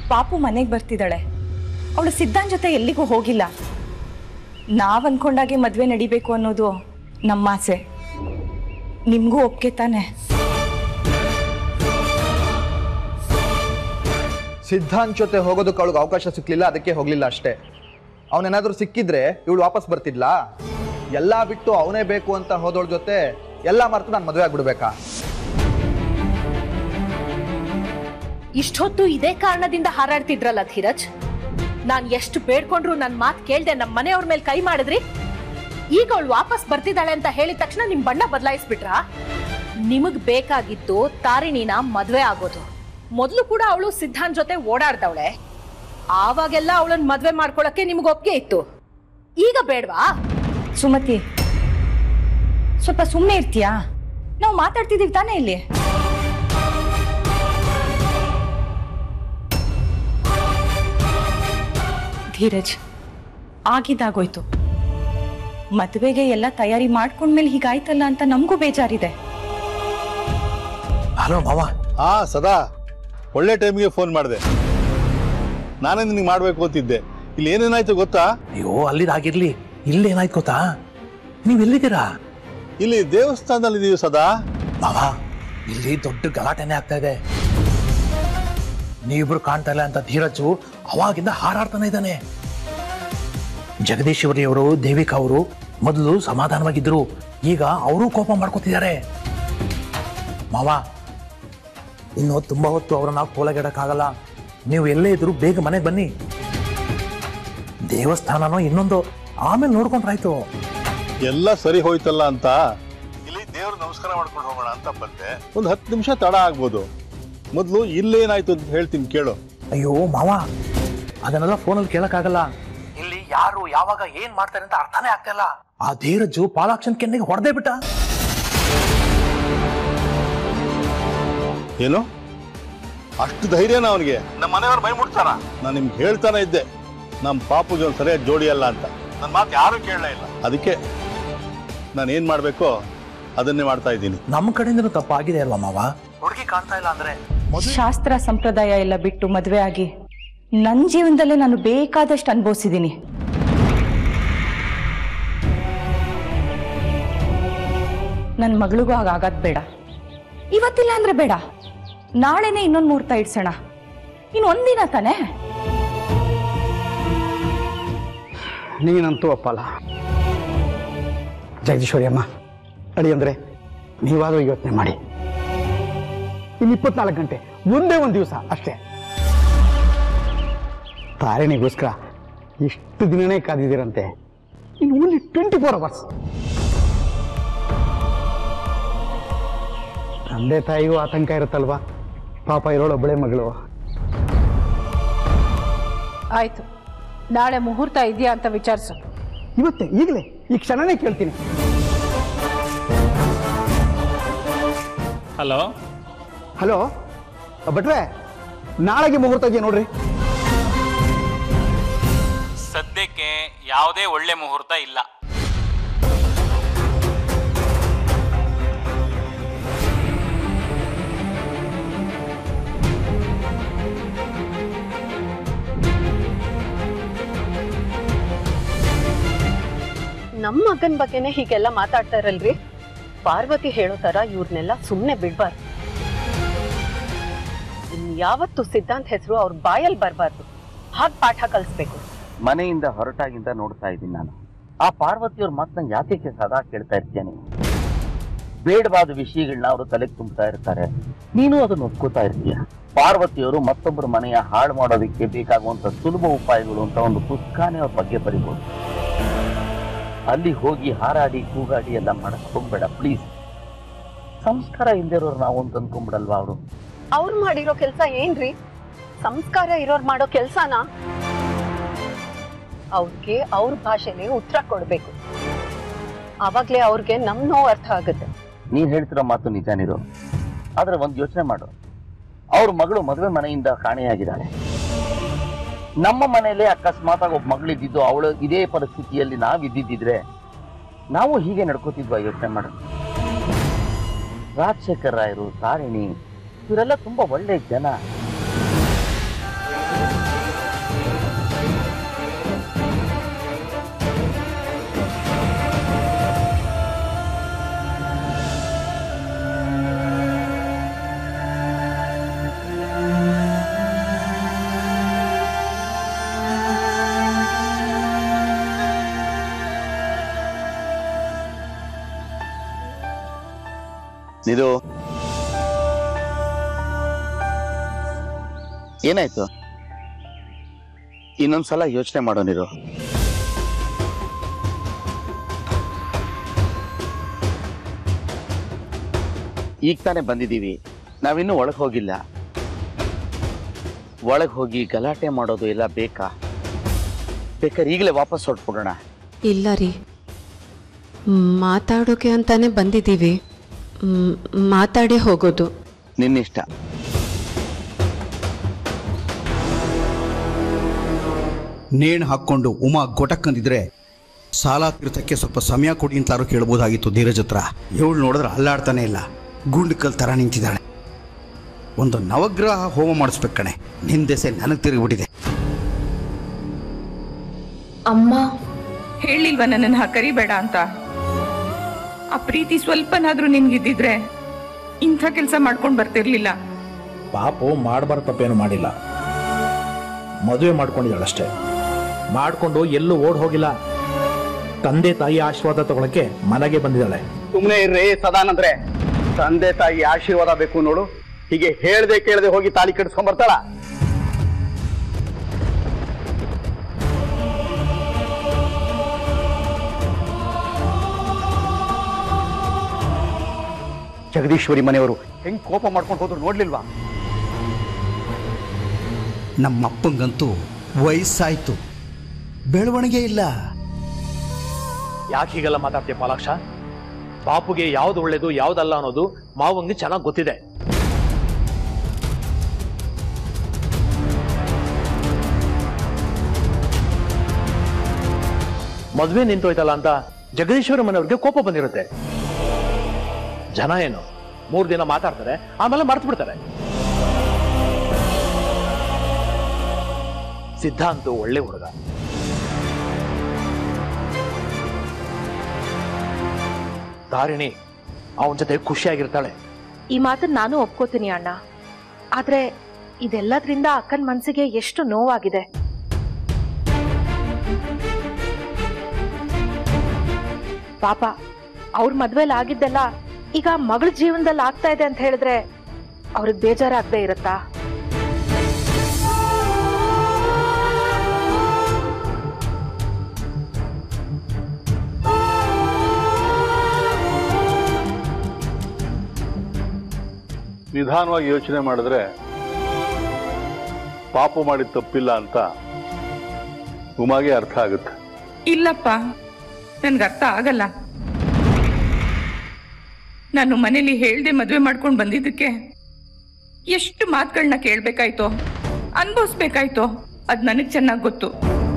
ಪಾಪು ಮನೆಗೆ ಬರ್ತಿದ್ದಾಳೆ ಅವಳು ಸಿದ್ಧಾಂತ್ ಜೊತೆ ಎಲ್ಲಿಗೂ ಹೋಗಿಲ್ಲ ನಾವ್ ಅನ್ಕೊಂಡಾಗೆ ಮದ್ವೆ ನಡಿಬೇಕು ಅನ್ನೋದು ನಮ್ಮ ಆಸೆ ನಿಮ್ಗೂ ಒಪ್ಗೆ ತಾನೆ ಸಿದ್ಧಾಂತ್ ಜೊತೆ ಹೋಗೋದಕ್ಕೆ ಅವಳಿಗೆ ಅವಕಾಶ ಸಿಕ್ಲಿಲ್ಲ ಅದಕ್ಕೆ ಹೋಗ್ಲಿಲ್ಲ ಅಷ್ಟೇ ಅವನೇನಾದ್ರೂ ಸಿಕ್ಕಿದ್ರೆ ಇವಳು ವಾಪಸ್ ಬರ್ತಿದ್ಲಾ ಎಲ್ಲ ಬಿಟ್ಟು ಅವನೇ ಬೇಕು ಅಂತ ಹೋದೋಳ ಜೊತೆ ಎಲ್ಲ ಮರೆತು ನಾನು ಮದುವೆ ಆಗ್ಬಿಡ್ಬೇಕಾ ಇಷ್ಟೊತ್ತು ಇದೇ ಕಾರಣದಿಂದ ಹಾರಾಡ್ತಿದ್ರಲ್ಲ ಧೀರಜ್ ನಾನ್ ಎಷ್ಟು ಬೇಡ್ಕೊಂಡ್ರು ನನ್ ಮಾತ್ ಕೇಳ್ದೆ ನಮ್ ಮನೆಯವ್ರ ಮೇಲೆ ಕೈ ಮಾಡಿದ್ರಿ ಈಗ ಅವಳು ವಾಪಸ್ ಬರ್ತಿದ್ದಾಳೆ ಅಂತ ಹೇಳಿದ ತಕ್ಷಣ ನಿಮ್ ಬಣ್ಣ ಬದಲಾಯಿಸ್ಬಿಟ್ರಾ ನಿಮಗ್ ಬೇಕಾಗಿದ್ದು ತಾರಿಣಿನ ಮದ್ವೆ ಆಗೋದು ಮೊದ್ಲು ಕೂಡ ಅವಳು ಸಿದ್ಧಾಂತ್ ಜೊತೆ ಓಡಾಡ್ದವಳೆ ಆವಾಗೆಲ್ಲ ಅವಳನ್ನ ಮದ್ವೆ ಮಾಡ್ಕೊಳಕ್ಕೆ ನಿಮ್ಗೆ ಒಪ್ಪಿಗೆ ಇತ್ತು ಈಗ ಬೇಡ್ವಾ ಸುಮತಿ ಸ್ವಲ್ಪ ಸುಮ್ಮನೆ ಇರ್ತೀಯಾ ನಾವು ಮಾತಾಡ್ತಿದೀವಿ ತಾನೇ ಇಲ್ಲಿ ಧೀರಜ್ ಆಗಿದ್ದಾಗೋಯ್ತು ಮದುವೆಗೆ ಎಲ್ಲ ತಯಾರಿ ಮಾಡ್ಕೊಂಡ್ಮೇಲೆ ಹೀಗಾಯ್ತಲ್ಲ ಅಂತ ನಮಗೂ ಬೇಜಾರಿದೆ ಹಲೋ ಮಾವ ಹಾ ಸದಾ ಒಳ್ಳೆ ಟೈಮಿಗೆ ಫೋನ್ ಮಾಡಿದೆ ನಾನೇ ನಿನಗೆ ಮಾಡಬೇಕು ಅಂತಿದ್ದೆ ಇಲ್ಲಿ ಏನೇನಾಯ್ತು ಗೊತ್ತಾ ಅಯ್ಯೋ ಅಲ್ಲಿದಾಗಿರ್ಲಿ ಇಲ್ಲಿ ಏನಾಯ್ತು ಗೊತ್ತಾ ನೀವ್ ಎಲ್ಲಿದ್ದೀರಾ ಇಲ್ಲಿ ದೇವಸ್ಥಾನದಲ್ಲಿ ಇದೀವಿ ಸದಾ ಮಾವ ಇಲ್ಲಿ ದೊಡ್ಡ ಗಲಾಟೆನೆ ಆಗ್ತಾ ಇದೆ ನೀವಿಬ್ರು ಕಾಣ್ತಾ ಇಲ್ಲ ಅಂತ ಧೀರಜು ಅವಾಗಿಂದ ಹಾರಾಡ್ತಾನೆ ಇದ್ದಾನೆ ಜಗದೀಶ್ವರಿ ಅವರು ದೇವಿಕಾ ಅವರು ಮೊದಲು ಸಮಾಧಾನವಾಗಿದ್ರು ಈಗ ಅವರು ಕೋಪ ಮಾಡ್ಕೋತಿದ್ದಾರೆ ಮಾವ ಇನ್ನು ತುಂಬಾ ಹೊತ್ತು ಅವ್ರನ್ನ ಕೋಲಗೆಡಕ್ಕಾಗಲ್ಲ ನೀವು ಎಲ್ಲೇ ಇದ್ರು ಬೇಗ ಮನೆಗೆ ಬನ್ನಿ ದೇವಸ್ಥಾನನೋ ಇನ್ನೊಂದು ಆಮೇಲೆ ನೋಡ್ಕೊಂಡ್ರಾಯ್ತು ಎಲ್ಲ ಸರಿ ಹೋಯ್ತಲ್ಲ ಅಂತ ಇಲ್ಲಿ ದೇವ್ರ ನಮಸ್ಕಾರ ಮಾಡ್ಕೊಂಡು ಹೋಗೋಣ ಅಂತ ಬಂದೆ ಒಂದು ಹತ್ತು ನಿಮಿಷ ತಡ ಆಗ್ಬೋದು ಮೊದಲು ಇಲ್ಲೇನಾಯ್ತು ಅಂತ ಹೇಳ್ತೀನಿ ಕೇಳು ಅಯ್ಯೋ ಮಾವ ಅದನ್ನೆಲ್ಲ ಫೋನಲ್ಲಿ ಕೇಳಕ್ಕಾಗಲ್ಲ ಇಲ್ಲಿ ಯಾರು ಯಾವಾಗ ಏನ್ ಮಾಡ್ತಾರೆ ಅಂತ ಅರ್ಥನೇ ಆಗ್ತಾ ಇಲ್ಲ ಆ ಧೀರಜ್ಜು ಪಾಲಾಕ್ಷನ್ ಕೆನ್ನೆಗೆ ಹೊಡೆದೇ ಬಿಟ್ಟ ಏನು ಅಷ್ಟು ಧೈರ್ಯನ ಅವನಿಗೆ ನಮ್ಮ ಮನೆಯವ್ರು ಮೈ ಮುಟ್ತಾರ ನಾನು ನಿಮ್ಗೆ ಹೇಳ್ತಾನೆ ಇದ್ದೆ ನಮ್ಮ ಪಾಪುಗೆ ಒಂದು ಸರಿಯಾದ ಜೋಡಿ ಅಲ್ಲ ಅಂತ ನನ್ನ ಮಾತು ಯಾರು ಕೇಳಲೇ ಇಲ್ಲ ಅದಕ್ಕೆ ನಾನು ಏನ್ ಮಾಡಬೇಕೋ ಅದನ್ನೇ ಮಾಡ್ತಾ ಇದ್ದೀನಿ ನಮ್ಮ ಕಡೆಯಿಂದ ತಪ್ಪಾಗಿದೆ ಅಲ್ವಾ ಮಾವ ಹುಡುಗಿ ಕಾಣ್ತಾ ಇಲ್ಲ ಅಂದ್ರೆ ಶಾಸ್ತ್ರ ಸಂಪ್ರದಾಯ ಎಲ್ಲ ಬಿಟ್ಟು ಮದುವೆ ಆಗಿ ನನ್ನ ಜೀವನದಲ್ಲೇ ನಾನು ಬೇಕಾದಷ್ಟು ಅನುಭವಿಸಿದ್ದೀನಿ ನನ್ನ ಮಗಳಿಗೂ ಹಾಗಾಗದ್ ಬೇಡ ಇವತ್ತಿಲ್ಲ ಅಂದ್ರೆ ಬೇಡ ನಾಳೆನೇ ಇನ್ನೊಂದು ಮುಹೂರ್ತ ಇಡ್ಸೋಣ ಇನ್ನು ಒಂದಿನ ತಾನೇ ನೀನಂತೂ ಒಪ್ಪಲ್ಲ ಜಗದೀಶ್ವರಿ ಅಮ್ಮ ಅಡಿ ಅಂದರೆ ನೀವಾದರೂ ಯೋಚನೆ ಮಾಡಿ ಇನ್ನು ಇಪ್ಪತ್ನಾಲ್ಕು ಗಂಟೆ ಒಂದೇ ಒಂದು ದಿವಸ ಅಷ್ಟೇ ತಾರಿಣಿಗೋಸ್ಕರ ಇಷ್ಟು ದಿನನೇ ಕಾದಿದ್ದೀರಂತೆ ಇನ್ನು ಓನ್ಲಿ ಟ್ವೆಂಟಿ ಫೋರ್ ಅವರ್ಸ್ ತಂದೆ ತಾಯಿಗೂ ಆತಂಕ ಇರುತ್ತಲ್ವಾ ಪಾಪ ಇರೋಳೊಬ್ಬಳೆ ಮಗಳು ಆಯ್ತು ನಾಳೆ ಮುಹೂರ್ತ ಇದೆಯಾ ಅಂತ ವಿಚಾರಿಸು ಇವತ್ತೇ ಈಗಲೇ ಈ ಕ್ಷಣನೇ ಕೇಳ್ತೀನಿ ಹಲೋ ಹಲೋ ಭಟ್ರೆ ನಾಳೆಗೆ ಮುಹೂರ್ತ ಇದೆಯಾ ನೋಡ್ರಿ ಸದ್ಯಕ್ಕೆ ಯಾವುದೇ ಒಳ್ಳೆ ಮುಹೂರ್ತ ಇಲ್ಲ ನಮ್ಮ ಮಗನ್ ಬಗ್ಗೆನೆ ಹೀಗೆಲ್ಲ ಮಾತಾಡ್ತಾ ಇರಲ್ರಿ ಪಾರ್ವತಿ ಹೇಳೋ ತರ ಇವ್ರನ್ನೆಲ್ಲ ಸುಮ್ನೆ ಬಿಡ್ಬಾರ್ದು ಇನ್ ಯಾವತ್ತು ಸಿದ್ಧಾಂತ್ ಹೆಸರು ಅವ್ರ ಬಾಯಲ್ಲಿ ಬರಬಾರ್ದು ಹಾಗ್ ಪಾಠ ಕಲಿಸ್ಬೇಕು ಮನೆಯಿಂದ ಹೊರಟಾಗಿಂದ ನೋಡ್ತಾ ಇದ್ದೀನಿ ನಾನು ಆ ಪಾರ್ವತಿಯವ್ರ ಮಾತನ್ನ ಯಾತಕ್ಕೆ ಸದಾ ಕೇಳ್ತಾ ಇರ್ತೀಯ ನೀನು ಬೇಡವಾದ ವಿಷಯಗಳನ್ನ ಅವರು ತಲೆಗೆ ತುಂಬ್ತಾ ಇರ್ತಾರೆ ನೀನು ಅದನ್ನ ಒಪ್ಕೋತಾ ಇರ್ತೀಯ ಪಾರ್ವತಿಯವರು ಮತ್ತೊಬ್ಬರ ಮನೆಯ ಹಾಳು ಮಾಡೋದಕ್ಕೆ ಬೇಕಾಗುವಂತ ಸುಲಭ ಉಪಾಯಗಳು ಅಂತ ಒಂದು ಪುಸ್ತಕನೇ ಅವ್ರ ಬಗ್ಗೆ ಬರಿಬೋದು ಅಲ್ಲಿ ಹೋಗಿ ಹಾರಾಡಿ ಕೂಗಾಡಿ ಎಲ್ಲ ಮಾಡಕ್ ಹೋಗ್ಬೇಡ ಪ್ಲೀಸ್ ಸಂಸ್ಕಾರ ಇಲ್ದಿರೋರು ನಾವು ಅಂತ ಅನ್ಕೊಂಡ್ಬಿಡಲ್ವಾ ಅವರು ಅವ್ರು ಮಾಡಿರೋ ಕೆಲ್ಸ ಏನ್ರಿ ಸಂಸ್ಕಾರ ಇರೋರ್ ಮಾಡೋ ಕೆಲ್ಸನ ಅವ್ರಿಗೆ ಅವ್ರ ಭಾಷೆನೇ ಉತ್ತರ ಕೊಡ್ಬೇಕು ಅವಾಗ್ಲೇ ಅವ್ರಿಗೆ ನಮ್ ನೋವು ಅರ್ಥ ಆಗುತ್ತೆ ನೀನ್ ಹೇಳ್ತಿರೋ ಮಾತು ನಿಜಾನಿರು ಆದ್ರೆ ಒಂದ್ ಯೋಚನೆ ಮಾಡು ಅವ್ರ ಮಗಳು ಮದುವೆ ಮನೆಯಿಂದ ಕಾಣೆಯಾಗಿದ್ದಾಳೆ ನಮ್ಮ ಮನೆಯಲ್ಲೇ ಅಕಸ್ಮಾತ್ ಆಗಿ ಒಬ್ಬ ಮಗಳಿದ್ದಿದ್ದು ಅವಳು ಇದೇ ಪರಿಸ್ಥಿತಿಯಲ್ಲಿ ನಾವ್ ಇದ್ದಿದ್ದಿದ್ರೆ ನಾವು ಹೀಗೆ ನಡ್ಕೋತಿದ್ವಾ ಯೋಚನೆ ಮಾಡು ರಾಜಶೇಖರ್ ರಾಯರು ತಾರಿಣಿ ಇವರೆಲ್ಲ ತುಂಬಾ ಒಳ್ಳೆ ಜನ ನಿರು ಏನಾಯ್ತು ಇನ್ನೊಂದ್ಸಲ ಯೋಚನೆ ಮಾಡೋ ನೀರು ಈಗ ತಾನೇ ಬಂದಿದ್ದೀವಿ ನಾವಿನ್ನೂ ಒಳಗೆ ಹೋಗಿಲ್ಲ ಒಳಗೆ ಹೋಗಿ ಗಲಾಟೆ ಮಾಡೋದು ಎಲ್ಲ ಬೇಕಾ ಬೇಕಾದ್ರೆ ಈಗಲೇ ವಾಪಸ್ ಹೊರಟ್ಬಿಡೋಣ ಇಲ್ಲ ರೀ ಮಾತಾಡೋಕೆ ಅಂತಾನೆ ಬಂದಿದ್ದೀವಿ ಮ್, ಮಾತಾಡೇ ಹೋಗೋದು ನಿನ್ನಿಷ್ಟ ನೇಣು ಹಾಕ್ಕೊಂಡು ಉಮಾ ಗೊಟಕ್ಕಂದಿದ್ರೆ ಸಾಲ ತೀರ್ಥಕ್ಕೆ ಸ್ವಲ್ಪ ಸಮಯ ಕೊಡಿ ಅಂತಾರು ಕೇಳ್ಬೋದಾಗಿತ್ತು ಧೀರಜ್ ಹತ್ರ ಇವಳು ನೋಡಿದ್ರೆ ಅಲ್ಲಾಡ್ತಾನೆ ಇಲ್ಲ ಗುಂಡು ಕಲ್ ಥರ ನಿಂತಿದ್ದಾಳೆ ಒಂದು ನವಗ್ರಹ ಹೋಮ ಮಾಡಿಸ್ಬೇಕು ಕಣೆ ನಿನ್ನ ದೆಸೆ ನನಗೆ ತಿರುಗಿಬಿಟ್ಟಿದೆ ಅಮ್ಮ ಹೇಳಿಲ್ವ ನನ್ನನ್ನು ಕರಿಬೇಡ ಅಂತ ಆ ಪ್ರೀತಿ ಸ್ವಲ್ಪನಾದ್ರೂ ನಿನ್ಗಿದ್ದಿದ್ರೆ ಇಂಥ ಕೆಲಸ ಮಾಡ್ಕೊಂಡು ಬರ್ತಿರ್ಲಿಲ್ಲ ಪಾಪು ಮಾಡಬಾರ್ದು ತಪ್ಪೇನು ಮಾಡಿಲ್ಲ ಮದುವೆ ಮಾಡ್ಕೊಂಡಿದ್ದಾಳಷ್ಟೇ ಮಾಡಿಕೊಂಡು ಎಲ್ಲೂ ಓಡ್ ಹೋಗಿಲ್ಲ ತಂದೆ ತಾಯಿ ಆಶೀರ್ವಾದ ತಗೊಳಕ್ಕೆ ಮನೆಗೆ ಬಂದಿದ್ದಾಳೆ ಸುಮ್ಮನೆ ಇರ್ರಿ ಸದಾನಂದ್ರೆ ತಂದೆ ತಾಯಿ ಆಶೀರ್ವಾದ ಬೇಕು ನೋಡು ಹೀಗೆ ಹೇಳ್ದೆ ಕೇಳದೆ ಹೋಗಿ ತಾಳಿ ಕಟ್ಸ್ಕೊಂಡ್ ಬರ್ತಾಳ ಜಗದೀಶ್ವರಿ ಮನೆಯವರು ಹೆಂಗ್ ಕೋಪ ಮಾಡ್ಕೊಂಡು ಹೋದ್ರು ನೋಡ್ಲಿಲ್ವಾ ನಮ್ಮಪ್ಪಂಗಂತೂ ವಯಸ್ಸಾಯ್ತು ಬೆಳವಣಿಗೆ ಇಲ್ಲ ಯಾಕೆ ಹೀಗೆಲ್ಲ ಮಾತಾಡ್ತೀಯ ಪಾಲಾಕ್ಷ ಪಾಪುಗೆ ಯಾವ್ದು ಒಳ್ಳೇದು ಯಾವ್ದಲ್ಲ ಅನ್ನೋದು ಮಾವಂಗೆ ಚೆನ್ನಾಗಿ ಗೊತ್ತಿದೆ ಮದ್ವೆ ನಿಂತೋಯ್ತಲ್ಲ ಅಂತ ಜಗದೀಶ್ವರ ಮನೆಯವ್ರಿಗೆ ಕೋಪ ಬಂದಿರುತ್ತೆ ಜನ ಏನು ಮೂರ್ ದಿನ ಮಾತಾಡ್ತಾರೆ ಆಮೇಲೆ ಮರ್ತು ಬಿಡ್ತಾರೆ ಸಿದ್ಧಾಂತ ಒಳ್ಳೆ ಹುಡುಗ ತಾರಿಣಿ ಅವನ ಜೊತೆ ಖುಷಿಯಾಗಿರ್ತಾಳೆ ಈ ಮಾತನ್ನ ನಾನು ಒಪ್ಕೋತೀನಿ ಅಣ್ಣ ಆದ್ರೆ ಇದೆಲ್ಲದ್ರಿಂದ ಅಕ್ಕನ ಮನ್ಸಿಗೆ ಎಷ್ಟು ನೋವಾಗಿದೆ ಪಾಪ ಅವ್ರ ಮದ್ವೆಲಿ ಆಗಿದ್ದೆಲ್ಲ ಈಗ ಮಗಳ ಜೀವನದಲ್ಲಿ ಆಗ್ತಾ ಇದೆ ಅಂತ ಹೇಳಿದ್ರೆ ಅವ್ರಿಗೆ ಬೇಜಾರಾಗದೆ ಇರುತ್ತಾ ನಿಧಾನವಾಗಿ ಯೋಚನೆ ಮಾಡಿದ್ರೆ ಪಾಪು ಮಾಡಿದ ತಪ್ಪಿಲ್ಲ ಅಂತ ಉಮಾಗೆ ಅರ್ಥ ಆಗುತ್ತೆ ಇಲ್ಲಪ್ಪ ನನ್ಗೆ ಅರ್ಥ ಆಗಲ್ಲ ನಾನು ಮನೇಲಿ ಹೇಳ್ದೆ ಮದುವೆ ಮಾಡ್ಕೊಂಡು ಬಂದಿದ್ದಕ್ಕೆ ಎಷ್ಟು ಮಾತುಗಳನ್ನ ಕೇಳ್ಬೇಕಾಯ್ತೋ ಅನ್ಭವಿಸ್ಬೇಕಾಯ್ತೋ ಅದ್ ನನಗ್ ಚೆನ್ನಾಗ್ ಗೊತ್ತು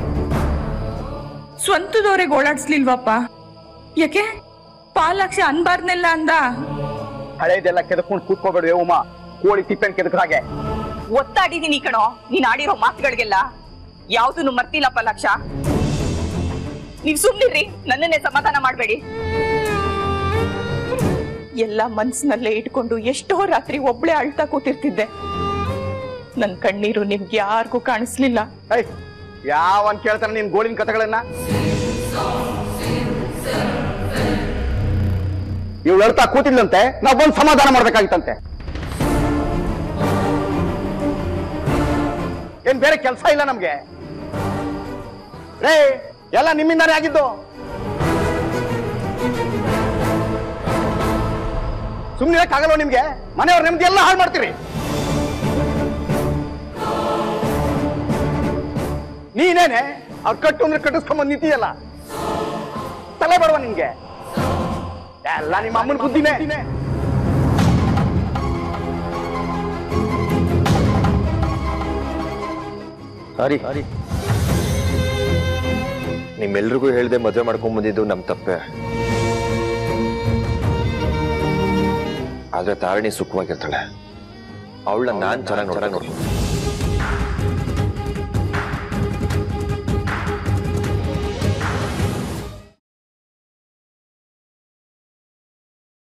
ಸ್ವಂತದವ್ರಿಗೆ ಓಡಾಡ್ಸ್ಲಿಲ್ವಪ್ಪ ಯಾಕೆ ಪಾಲಾಕ್ಷ ಅನ್ಬಾರ್ನೆಲ್ಲ ಅಂದ ಹಳೇದೆಲ್ಲ ಕೆದಕೊಂಡು ಕೂತ್ಕೋಬೇಡ ಉಮಾ ಕೋಳಿ ತಿಪ್ಪೆನ್ ಕೆದಕ ಹಾಗೆ ಒತ್ತಾಡಿದೀನಿ ಕಣೋ ನೀನ್ ಆಡಿರೋ ಮಾತುಗಳಿಗೆಲ್ಲ ಯಾವ್ದನ್ನು ಮರ್ತಿಲ್ಲಪ್ಪ ಲಕ್ಷ ನೀವ್ ಸುಮ್ನಿರ್ರಿ ನನ್ನನ್ನೇ ಸಮಾಧಾನ ಮಾಡ್ಬೇಡಿ ಎಲ್ಲ ಮನ್ಸಿನಲ್ಲೇ ಇಟ್ಕೊಂಡು ಎಷ್ಟೋ ರಾತ್ರಿ ಒಬ್ಳೆ ಅಳ್ತಾ ಕೂತಿರ್ತಿದ್ದೆ ನನ್ ಕಣ್ಣೀರು ನಿಮ್ಗೆ ಯಾರಿಗೂ ಕಾಣಿಸ್ಲಿಲ್ಲ ಯಾವನ್ ಕೇಳ್ತಾನೆ ನಿನ್ ಗೋಳಿನ ಕಥೆಗಳನ್ನ ಇವಳು ಹೇಳ್ತಾ ಕೂತಿದ್ಲಂತೆ ನಾವ್ ಬಂದು ಸಮಾಧಾನ ಮಾಡ್ಬೇಕಾಗಿತ್ತಂತೆ ಏನ್ ಬೇರೆ ಕೆಲಸ ಇಲ್ಲ ನಮ್ಗೆ ರೇ ಎಲ್ಲ ನಿಮ್ಮಿಂದಾನೇ ಆಗಿದ್ದು ಸುಮ್ಮನೆ ಆಗಲ್ವ ನಿಮ್ಗೆ ಮನೆಯವ್ರ ನೆಮ್ಮದಿ ಎಲ್ಲ ಹಾಳು ಮಾಡ್ತೀರಿ ನೀನೇನೆ ಅವ್ರು ಕಟ್ಟು ಅಂದ್ರೆ ಕಟ್ಟಿಸ್ಕೊಂಬಂದ್ ನಿಂತಿಯಲ್ಲ ತಲೆ ಬಡವ ನಿನ್ಗೆ ಎಲ್ಲ ನಿಮ್ಮ ಅಮ್ಮನ ಬುದ್ಧಿನೇ ಹರಿ ಹರಿ ನಿಮ್ಮೆಲ್ರಿಗೂ ಹೇಳ್ದೆ ಮದುವೆ ಮಾಡ್ಕೊಂಡ್ ಬಂದಿದ್ದು ನಮ್ ತಪ್ಪೆ ಆದ್ರೆ ತಾರಿಣಿ ಸುಖವಾಗಿರ್ತಾಳೆ ಅವಳನ್ನ ನಾನ್ ಚೆನ್ನಾಗಿ ನೋಡ ನೋಡ್ತೀನಿ